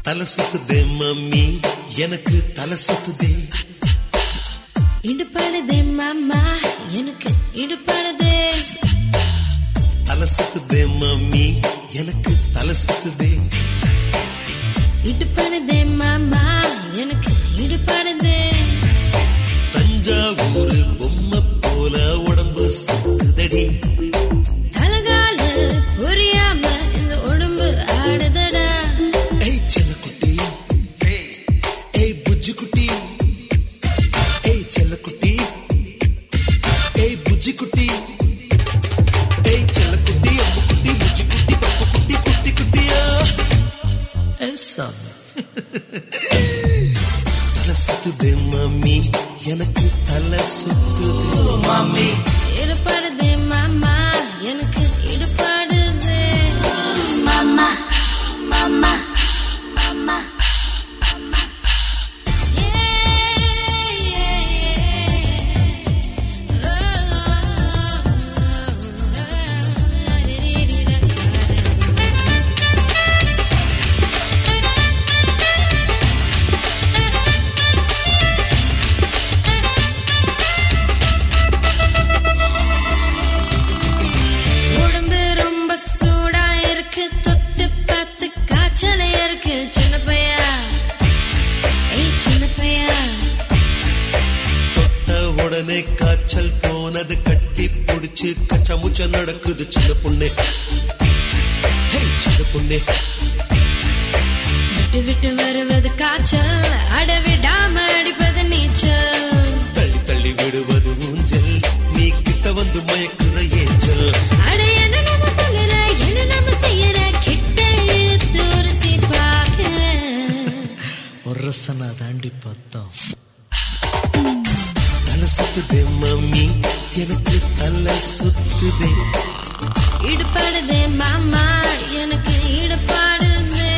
தலை சுத்துதே மம்மி எனக்கு தலை சுத்துதே இடுப்பாடுதே மாமா எனக்கு இடுப்பாடுதே தலை சுத்துதே மம்மி எனக்கு தலை சுத்துதே இடுப்பாடுதே மாமா எனக்கு இடுப்பாடுதே தஞ்சாவூர் பொம்மை போல உடம்பு சுத்துதடி தலகால புரியாம இந்த உடம்பு ஆடுதடா ஏய் செல்ல குட்டி ஏய் புஜ்ஜி குட்டி ஏய் செல்ல குட்டி ஏய் புஜ்ஜி குட்டி ஏய் செல்ல குட்டி அம்மு குட்டி புஜ்ஜி குட்டி பப்பு குட்டி குட்டி குட்டியா ஏசா தலை சுத்துதே மம்மி எனக்கு தலை சுத்துதே மம்மி இடுப்பாடுதே மாமா எனக்கு இடுப்பாடுதே மாமா மாமா மாமா உடம்பு ரொம்ப சூடா இருக்கு தொட்டு பார்த்து காய்ச்சல இருக்கு சின்ன பையா ஏய் சின்ன பையா தொட்ட உடனே காய்ச்சல் போனது கட்டி புடிச்சு கச்சா முச்சா நடக்குது சின்ன பொண்ணே ஹே சின்ன பொண்ணே விட்டு விட்டு வருவது காய்ச்சல் அடவிடாம அடிப்பது நீச்சல் தள்ளி தள்ளி விடுவது ஊஞ்சல் நீ கிட்ட வந்து மயக்குற ஏஞ்சல் அட என்ன நம்ம சொல்லுற என்ன நம்ம செய்யற கிட்ட இழுத்து உரசி பார்க்கிற ஒரு ரசனா தாண்டி பார்த்தோம் தலை சுத்துதே மம்மி எனக்கு தலை சுத்துதே இடுபாடுதே மாமா எனக்கு ஈடுபாடுதே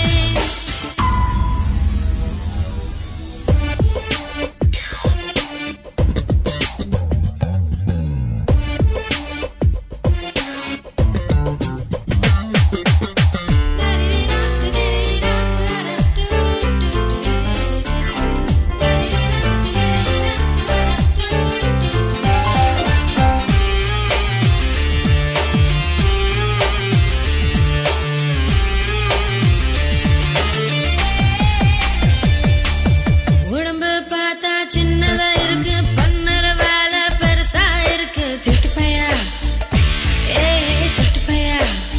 உடம்பு பார்த்தா சின்னதா இருக்கு பண்ணுற வேலை பெருசா இருக்கு திட்டு பையா ஏய் திட்டு பையா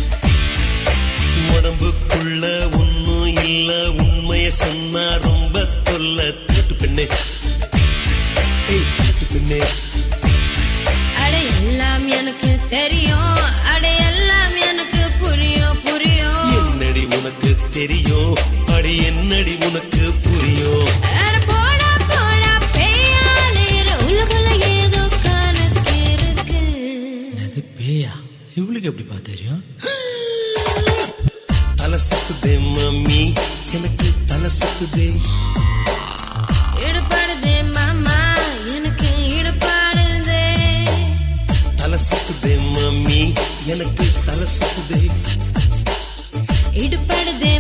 உடம்புக்குள்ள ஒண்ணும் இல்ல உண்மைய சொன்னா ரொம்ப தொல்ல திருட்டு பெண்ணே ஏய் திருட்டு பெண்ணே அட எல்லாம் எனக்கு தெரியும் அட எல்லாம் எனக்கு புரியும் புரியும் என்னடி உனக்கு தெரியும் அடி என்னடி உனக்கு புரியும் அட போடா போடா பேயாலேற உலகுல ஏதோ கணக்கு இருக்கு அது பேயா இவளுக்கு எப்படிப்பா தெரியும் தலை சுத்துதே மம்மி எனக்கு தலை சுத்துதே ஈடுபாடுதே மாமா எனக்கு ஈடுபாடுதே தலை சுத்துதே மம்மி எனக்கு தலை சுத்துதே ஈடுபாடுதே